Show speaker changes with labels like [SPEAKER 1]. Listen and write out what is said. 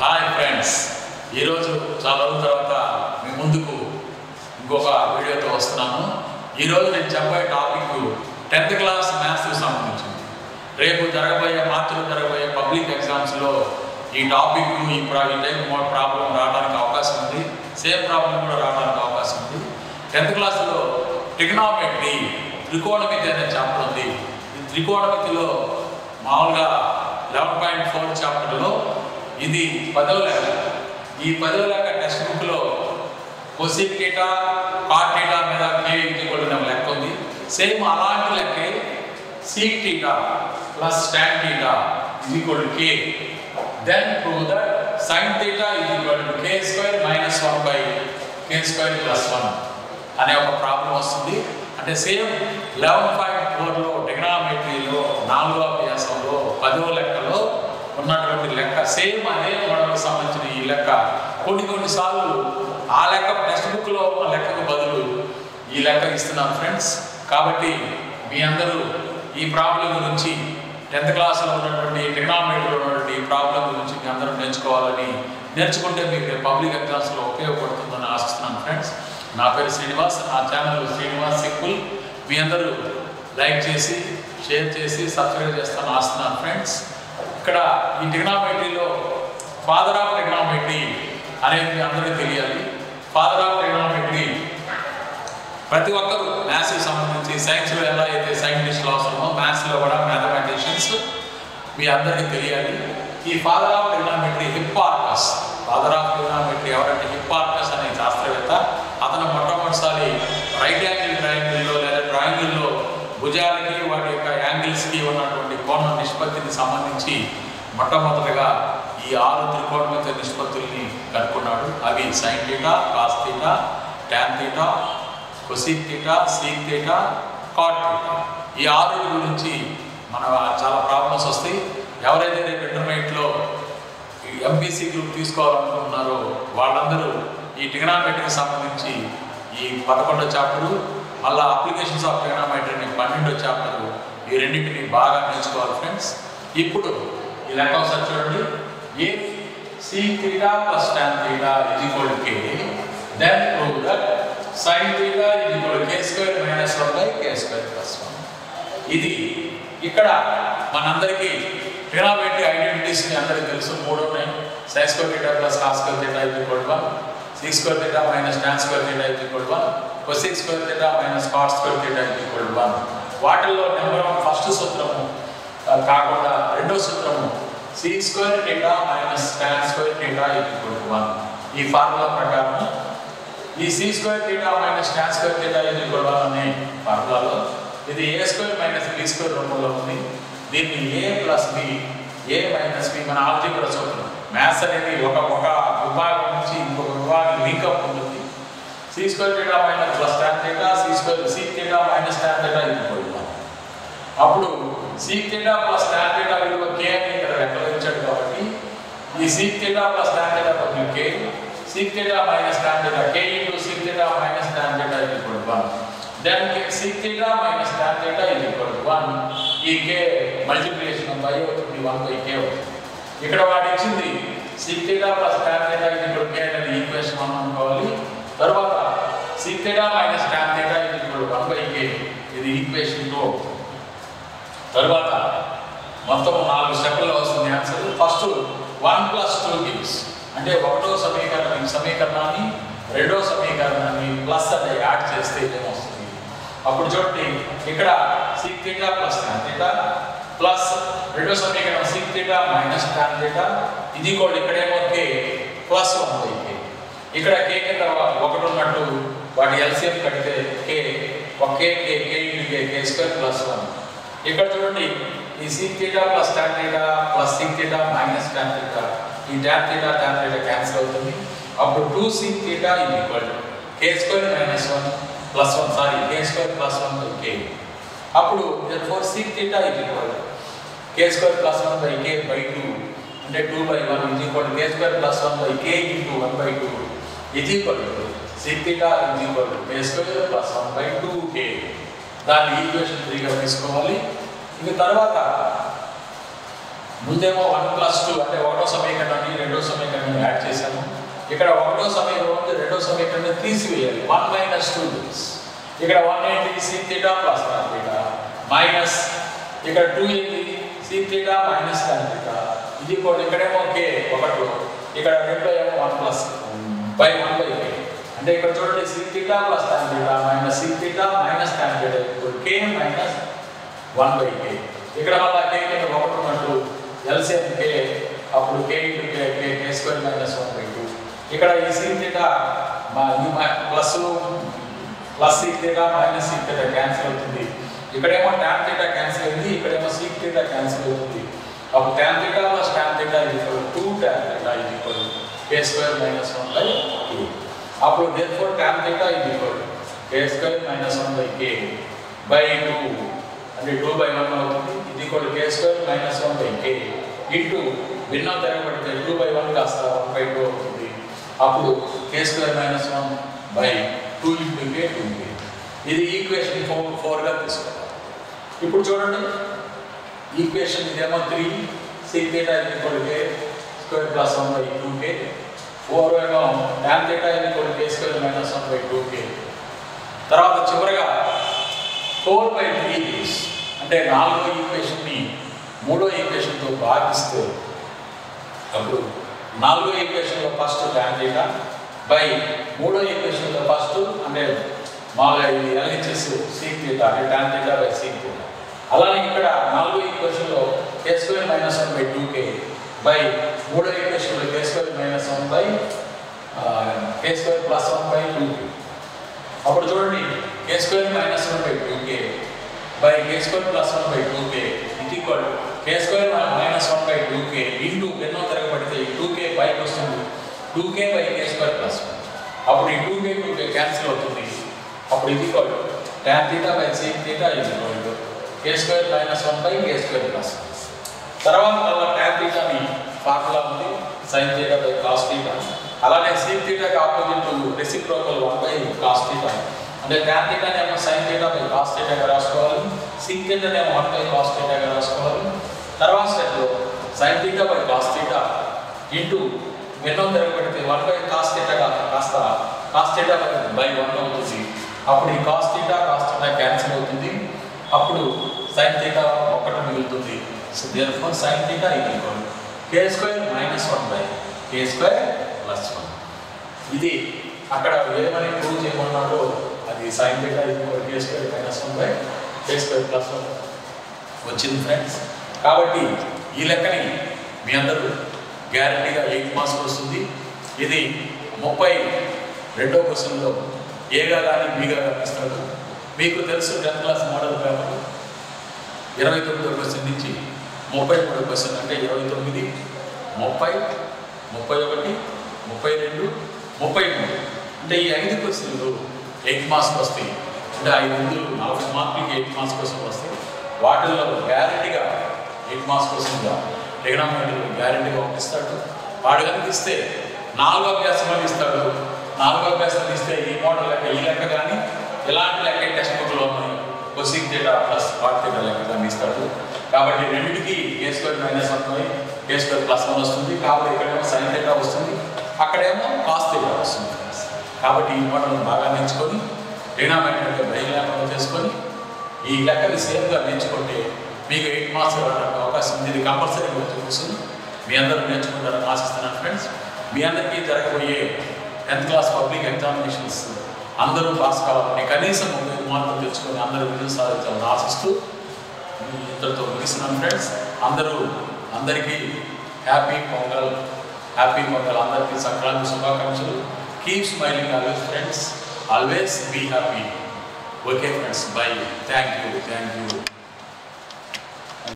[SPEAKER 1] hi friends ఈరోజు చాలా రోజుల తర్వాత మీ ముందుకు ఇంకొక వీడియోతో వస్తున్నాను ఈరోజు నేను చెప్పబోయే టాపిక్ టెన్త్ క్లాస్ మ్యాథ్స్కి సంబంధించింది రేపు జరగబోయే మార్చిలో జరగబోయే పబ్లిక్ ఎగ్జామ్స్లో ఈ టాపిక్ ఈ ప్రా ఈ టైప్ మోడ్ ప్రాబ్లం రావడానికి అవకాశం ఉంది సేమ్ ప్రాబ్లం కూడా రావడానికి అవకాశం ఉంది టెన్త్ క్లాస్లో ట్రిగ్నామెట్రీ త్రికోణమితి అనే చాప్టర్ ఉంది ఈ త్రికోణమితిలో మామూలుగా లెవెన్ పాయింట్ ఫోర్ చాప్టర్లో ఇది పదవ లెక్క ఈ పదవ లెక్క టెక్స్ట్ బుక్లో కొసిక్ టీటా కాట్ టీటా మీద కే ఈక్వల్ లెక్క ఉంది సేమ్ అలాంటి లెక్కే sec theta plus tan theta is equal to k then prove that sin theta is equal to k square minus 1 by k square plus 1 అనే ఒక ప్రాబ్లం వస్తుంది అంటే సేమ్ లెవెన్ పాయింట్ ఫోర్లో టెగ్నామెట్రీలో నాలుగో అభ్యాసంలో పదో లెక్కలో ఉన్నటువంటి లెక్క సేమ్ అదే మోడల్కి సంబంధించిన ఈ లెక్క కొన్ని కొన్నిసార్లు ఆ లెక్క టెక్స్ట్ బుక్లో ఉన్న లెక్కకు బదులు ఈ లెక్క ఇస్తున్నాను ఫ్రెండ్స్ కాబట్టి మీ అందరూ ఈ ప్రాబ్లం గురించి టెన్త్ క్లాస్లో ఉన్నటువంటి టెక్నామెట్రీలో ఉన్నటువంటి ఈ ప్రాబ్లం గురించి మీ అందరూ నేర్చుకోవాలని నేర్చుకుంటే మీకు పబ్లిక్ ఎగ్జామ్స్లో ఉపయోగపడుతుందని ఆశిస్తున్నాను ఫ్రెండ్స్ నా పేరు శ్రీనివాస్ నా ఛానల్ శ్రీనివాస్ సింపుల్ మీ అందరూ లైక్ చేసి షేర్ చేసి సబ్స్క్రైబ్ చేస్తాను ఆస్తున్నాను ఫ్రెండ్స్ ఇక్కడ ఈ టెక్నామెట్రీలో ఫాదర్ ఆఫ్ టెక్నామెట్రీ అనేది మీ అందరికీ తెలియాలి ఫాదర్ ఆఫ్ టెక్నామెట్రీ ప్రతి ఒక్కరు మ్యాథ్స్కి సంబంధించి సైన్స్లో ఎలా అయితే సైంటిస్టులు అవసరమో మ్యాథ్స్లో కూడా మ్యాథమెటిషియన్స్ మీ అందరికీ తెలియాలి ఈ father of trigonometry Hipparchus father of trigonometry ఎవరంటే హిప్పార్కస్ అనే శాస్త్రవేత్త అతను మొట్టమొదటిసారి రైట్ యాంగిల్ ట్రయాంగిల్లో లేదా ట్రయాంగిల్లో భుజాలకి వాటి యొక్క యాంగిల్స్కి ఉన్నటువంటి కోణ నిష్పత్తిని సంబంధించి మొట్టమొదటిగా ఈ ఆరు త్రికోణమిత నిష్పత్తుల్ని కనుక్కున్నాడు అవి sine theta cos theta tan theta cosec theta sec theta cot theta ఈ ఆరు గురించి మన చాలా ప్రాబ్లమ్స్ వస్తాయి ఎవరైతే రేపు ఇంటర్మీడియట్లో ఎంపీసీ గ్రూప్ తీసుకోవాలనుకుంటున్నారో వాళ్ళందరూ ఈ టిగనామెట్రీకి సంబంధించి ఈ పదకొండో చాప్టరు మళ్ళీ అప్లికేషన్స్ ఆఫ్ టిగనామెట్రీని పన్నెండో చాప్టరు ఈ రెండింటిని బాగా నేర్చుకోవాలి ఫ్రెండ్స్ ఇప్పుడు ఈ లెక్క ఒకసారి చూడండి ఏ sec theta plus tan theta is equal to k then prove that sin theta is equal to k square minus 1 by k square plus 1 ఇది ఇక్కడ మనందరికీ ట్రిగ్నామెట్రీ ఐడెంటిటీస్ మీ అందరికీ తెలుసు మూడు ఉన్నాయి sin square theta plus cos square theta is equal to 1 sec square theta minus tan square theta is equal to 1 cosec square theta minus cot square theta is equal to 1 వాటిల్లో number one first సూత్రము ఆ, కాకుండా రెండో సూత్రము sec square theta minus tan square theta is equal to 1 ఈ formula ప్రకారం ఈ sec square theta minus tan square theta ఇది కూడా అనే ఫార్ములాలో ఇది A square minus B square రూపంలో ఉంది దీన్ని A plus B A minus B మన ఆల్జీబ్రా సూత్రం మ్యాథ్స్ అనేది ఒక ఒక విభాగం నుంచి ఇంకొక విభాగం లింకప్ ఉంటుంది sec square theta minus plus tan theta sec square sec theta minus tan theta ఇది కూడా అప్పుడు sec theta plus tan theta విలువ కే అని ఇక్కడ వ్యక్తపరిచాడు కాబట్టి ఈ sec theta plus tan theta బదులు k sec theta minus tan theta k into sec theta minus tan theta is equal to 1 then k- sec theta minus tan theta is equal to 1 ఈ k multiplication by అవుతుంది 1 by k అవుతుంది ఇక్కడ వాడు ఇచ్చింది sec theta plus tan theta is equal to k అనేది equation 1 అనుకోవాలి తర్వాత sec theta minus tan theta is equal to 1 by k ఇది ఈక్వేషన్ 2 అవుతుంది తర్వాత మొత్తం నాలుగు స్టెప్లలో వస్తుంది answer first one plus two gives అంటే ఒకటో సమీకరణం ఈ సమీకరణాన్ని రెండో సమీకరణాన్ని ప్లస్ అంటే యాడ్ చేస్తే ఏమొస్తుంది అప్పుడు చూడండి ఇక్కడ sec theta plus tan theta plus రెండో సమీకరణం sec theta minus tan theta ఇది కూడా ఇక్కడేమో k plus one by k ఇక్కడ కే కింద ఒకటి ఉన్నట్టు వాటి ఎల్సిఎం కడితే కే ఒక k k k into k k square plus one ఇక్కడ చూడండి ఈ sec theta plus tan theta plus sec theta minus tan theta ఈ tan theta tan theta cancel అవుతుంది అప్పుడు టూ సిక్ థీటా ఇది equal to k square minus one plus one sorry k square plus one by k అప్పుడు four sec theta ఇది equal to k square plus one by k by two అంటే two by one ఇది equal k square plus one by k into one by two ఇది equal to sec theta ఇది equal to k square plus one by two k దాన్ని equation త్రీగా తీసుకోవాలి ఇక తర్వాత ముందేమో one plus two అంటే ఒకటో సమీకరణాన్ని రెండో సమీకరణాన్ని సమీకరణం యాడ్ చేశాము ఇక్కడ ఒకటో సమీకరణం ఉంది రెండో సమీకరణం తీసివేయాలి వన్ మైనస్ టూ దిస్ ఇక్కడ వన్ ఏంటి sec theta plus tan theta minus ఇక్కడ టూ ఏంటి sec theta minus tan theta ఇది కూడా ఇక్కడేమో కే ఒకటిలో ఇక్కడ రెండో ఏమో one plus by one by k అంటే ఇక్కడ చూడండి sec theta plus tan theta minus sec theta minus tan theta ఇప్పుడు k minus one by k ఇక్కడ మళ్ళీ కే కింద ఒకటి ఉన్నట్టు ఎల్సిఎం కే అప్పుడు k into k k k square minus one by two ఇక్కడ ఈ సి థీటా మా plus plus sec theta minus sec theta cancel అవుతుంది ఇక్కడేమో ట్యాన్ థీటా క్యాన్సిల్ అయింది ఇక్కడేమో సీ థీటా క్యాన్సిల్ అవుతుంది అప్పుడు tan theta plus tan theta ఇది ఈక్వల్ టూ ట్యాన్ థీటా ఇది equal k square minus one by two అప్పుడు దేర్ ఫోర్ ట్యాన్ థీటా ఇది equal k square minus one by k by two అంటే two by one అవుతుంది ఇది equal k square minus one by k into భిన్నం తిరగబడితే two by one కాస్త one by two అవుతుంది అప్పుడు k square minus one by two into K two k ఇది equation four ఫోర్గా తీసుకోవాలి ఇప్పుడు చూడండి ఈక్వేషన్ ఇదేమో three sec theta equal k square plus one by two k four ఏమో tan theta equal k square minus one by two k తర్వాత చివరిగా four by three అంటే నాలుగో ఈక్వేషన్ని మూడో ఈక్వేషన్తో భాగిస్తే అప్పుడు నాలుగో ఈక్వేషన్లో ఫస్ట్ ట్యాన్ థీటా బై మూడో ఈక్వేషన్లో ఫస్ట్ అంటే మామూలుగా ఇది ఎల్హెచ్ఎస్ సీక్ థీటా అంటే tan theta by sec theta అలానే ఇక్కడ నాలుగో ఈక్వేషన్లో k square minus one by two k by మూడో ఈక్వేషన్లో k square minus one by k square plus one by two k అప్పుడు చూడండి k square minus one by two k by k square plus one by two k ఇది equal k square minus one by two k into ఎన్నో తిరగబడితే ఈ two k బైకి వస్తుంది two k by k square plus one అప్పుడు ఈ two k two k cancel అవుతుంది అప్పుడు ఇది equal tan theta by sec theta ఇది equal k square minus one by k square plus తర్వాత మళ్ళీ ట్యాన్ థీటాని ఫార్ములా ఉంది sine theta by cos theta అలానే సీక్ థీటాకి opposite reciprocal one by cos theta అంటే ట్యాన్ థీటాని ఏమో సైన్ థీటా బై కాస్ థీటాగా రాసుకోవాలి సీక్ థీటాని ఏమో వన్ బై కాస్ థీటాగా రాసుకోవాలి తర్వాత స్టెప్లో sine theta by cos theta into ఎన్నో తిరగబెడితే వన్ బై కాస్ థీటా కాస్త కాస్ థీటా బై వన్ అవుతుంది అప్పుడు ఈ cos theta cos theta cancel అవుతుంది అప్పుడు సైన్ థీటా ఒకటి మిగులుతుంది so therefore sine theta ఇది equal k square minus one by k square plus one ఇది అక్కడ ఏమని ప్రూవ్ చేయమన్నాడో అది sine theta equal k square minus one by k square plus one వచ్చింది ఫ్రెండ్స్ కాబట్టి ఈ లెక్కని మీ అందరూ గ్యారంటీగా ఎయిట్ మార్క్స్ వస్తుంది ఇది ముప్పై రెండో క్వశ్చన్లో ఏగా కానీ బీగా కానీ ఇస్తాడు మీకు తెలుసు టెన్త్ క్లాస్ మోడల్ పేపర్ ఇరవై తొమ్మిదో క్వశ్చన్ నుంచి ముప్పై మూడో క్వశ్చన్ అంటే ఇరవై తొమ్మిది ముప్పై ముప్పై ఒకటి ముప్పై రెండు ముప్పై మూడు అంటే ఈ ఐదు క్వశ్చన్లు ఎయిట్ మార్క్స్ వస్తాయి అంటే ఐదు వందలు నలభై మార్కులకి ఎయిట్ మార్క్స్ కోసం వస్తాయి వాటిల్లో గ్యారంటీగా ఎయిట్ మార్క్స్ కోసంగా ట్రిగనామెట్రీలో గ్యారంటీగా పంపిస్తాడు వాడు కనుక ఇస్తే నాలుగో అభ్యాసం ఇస్తాడు నాలుగో అభ్యాసం ఇస్తే ఈ మోడల్ లెక్క ఈ లెక్క కానీ ఎలాంటి లెక్క టెక్స్ట్ బుక్లో ఉన్నాయి కొసిక్ డేటా ప్లస్ వాట్ డేటా లెక్క కానీ ఇస్తాడు కాబట్టి రెండింటికి a square minus one by a square plus one వస్తుంది కాబట్టి ఇక్కడేమో సైన్ డేటా వస్తుంది అక్కడేమో కాస్ డేటా వస్తుంది కాబట్టి ఈ మోడల్ బాగా నేర్చుకొని ట్రిగనామెట్రీ భయం లేకుండా చేసుకొని ఈ లెక్కని సేఫ్గా నేర్చుకుంటే మీకు ఎయిట్ మార్క్స్ రావడానికి అవకాశం ఉంది ఇది కంపల్సరీగా వచ్చి కూర్చుని మీ అందరూ నేర్చుకుంటారని ఆశిస్తున్నాను ఫ్రెండ్స్ మీ అందరికీ జరగబోయే టెన్త్ క్లాస్ పబ్లిక్ ఎగ్జామినేషన్స్ అందరూ పాస్ కావాలని కనీసం ముప్పై ఐదు మార్కులు తెచ్చుకొని అందరూ విజయం సాధించాలని ఆశిస్తూ మీ ఇద్దరితో ముగిస్తున్నాను ఫ్రెండ్స్ అందరూ అందరికీ హ్యాపీ పొంగల్ హ్యాపీ పొంగల్ అందరికీ సంక్రాంతి శుభాకాంక్షలు keep smiling always friends always be happy okay friends bye thank you thank you